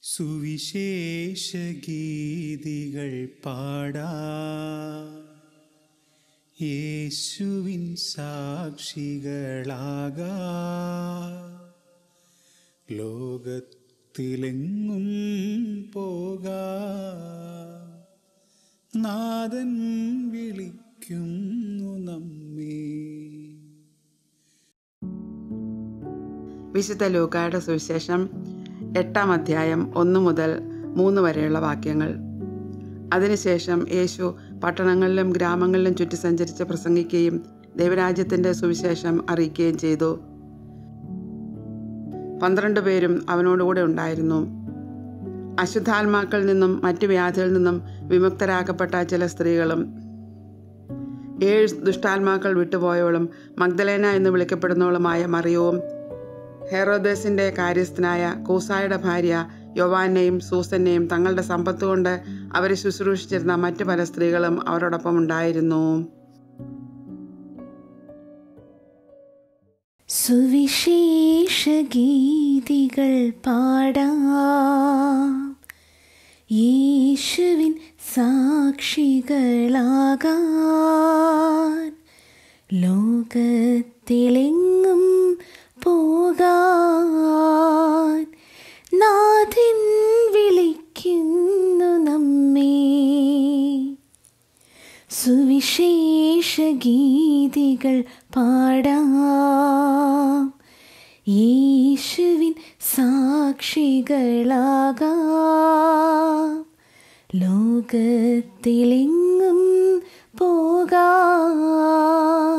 സുവിശേഷ ഗീതികൾ പാടാ യേശുവിൻ സാക്ഷികളാകാ ലോകത്തിലെങ്ങും പോകാ നാഥൻ വിളിക്കുന്നു നമ്മേ വിശുദ്ധ ലൂക്കായുടെ സുവിശേഷം എട്ടാം അധ്യായം ഒന്ന് മുതൽ മൂന്ന് വരെയുള്ള വാക്യങ്ങൾ അതിനുശേഷം യേശു പട്ടണങ്ങളിലും ഗ്രാമങ്ങളിലും ചുറ്റി സഞ്ചരിച്ച് പ്രസംഗിക്കുകയും ദൈവരാജ്യത്തിൻ്റെ സുവിശേഷം അറിയിക്കുകയും ചെയ്തു പന്ത്രണ്ട് പേരും അവനോടുകൂടെ ഉണ്ടായിരുന്നു അശുദ്ധാത്മാക്കളിൽ നിന്നും മറ്റു വ്യാധികളിൽ നിന്നും വിമുക്തരാക്കപ്പെട്ട ചില സ്ത്രീകളും ഏഴ് ദുഷ്ടാത്മാക്കൾ വിട്ടുപോയവളും മഗ്ദലേന എന്ന് വിളിക്കപ്പെടുന്നവളുമായ മറിയവും ഹെറോദേസിന്റെ കാര്യസ്ഥനായ കൂസായുടെ ഭാര്യ യോവാനെയും സൂസനെയും തങ്ങളുടെ സമ്പത്ത് കൊണ്ട് അവരെ ശുശ്രൂഷിച്ചിരുന്ന മറ്റു പല സ്ത്രീകളും അവരോടൊപ്പം ഉണ്ടായിരുന്നു സുവിശേഷഗീതികൾ പാടാം യേശുവിൻ സാക്ഷികളാകാൻ ലോകത്തിലെങ്ങും പോകാൻ നാഥൻ വിളിക്കുന്നു നമ്മെ സുവിശേഷഗീതികൾ പാടാം യേശുവിൻ സാക്ഷികളാകാം ലോകത്തിലെങ്ങും പോകാം